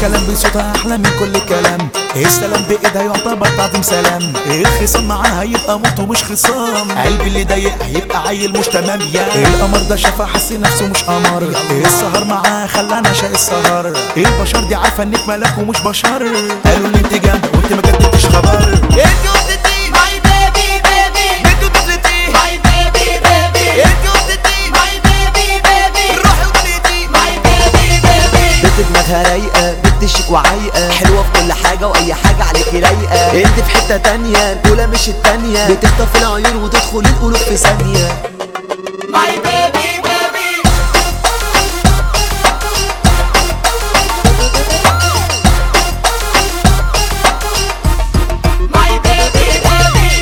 الكلام بصوتها احلى من كل كلام السلام بايدها يعتبر تعظيم سلام الخصام معاها يبقى موت ومش خصام قلبي اللي ضيق هيبقى عيل مش تمام يا القمر ده شافها حس نفسه مش قمر السهر معاها خلانا شاق السهر البشر دي عارفه انك ملاك ومش بشر قالوا ان انت جامده وانت ما جددتش خبر انت وحدتي ماي بيبي بيبي انت طفلتي ماي بيبي بيبي انت وحدتي ماي بيبي بيبي روحي ودنيتي ماي بيبي بيبي بنت دماغها رايقة بنت شيك وعايقة حلوة في كل حاجة وأي حاجة عليكي رايقة انت في حتة تانية الأولى مش التانية بتخطف العيون وتدخل القلوب في ثانية ماي بيبي بيبي ماي بيبي بيبي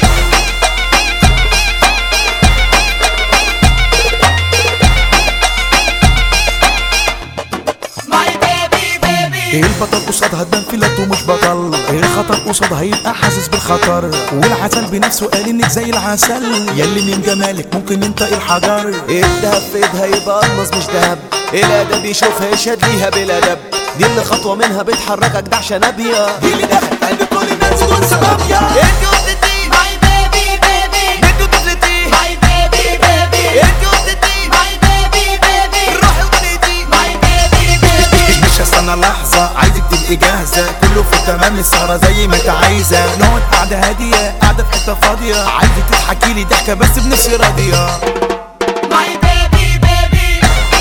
ماي بيبي بيبي البطل قصادها تبان في لطو مش بطل الخطر قصادها يبقى حاسس بالخطر والعسل بنفسه قال انك زي العسل يلي من جمالك ممكن ينطق الحجر الدهب في ايدها يبقى الماس مش دهب الادب يشوفها يشهد ليها بالادب دي اللي خطوة منها بتحركك دعشة نابية دي اللي دخلت قلب كل الناس دول سبب يا انت وحدتي ماي بيبي بيبي انت طفلتي ماي بيبي بيبي انت وحدتي ماي بيبي بيبي روحي ودنيتي ماي بيبي بيبي مش هستنى لحظة عايزك تبقي جاهزة كله في التمام السهرة زي ما انت عايزة نقعد قعدة هادية قاعدة في حتة فاضية عايزك تضحكي لي ضحكة بس بنفس راضية ماي بيبي بيبي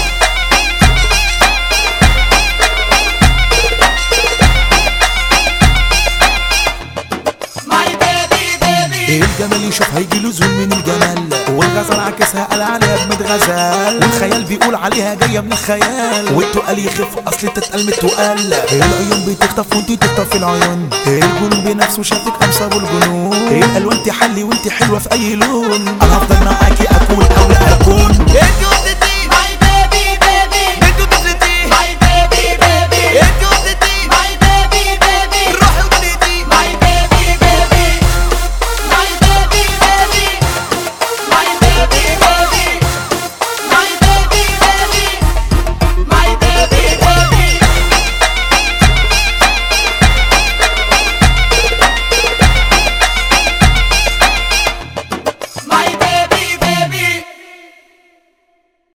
ماي بيبي بيبي الجمال يشوف هيجي له زول من الجمال والغزل عكسها قال عليها اجمد غزال والخيال بيقول عليها جايه من الخيال والتقال يخف اصل تتقل من التقال العيون بتخطف وانت تخطف العيون الجنون بنفسه شافك امسى بالجنون الالوان تحلي وانت حلوه في اي لون انا هفضل معاكي اكون او لا اكون انت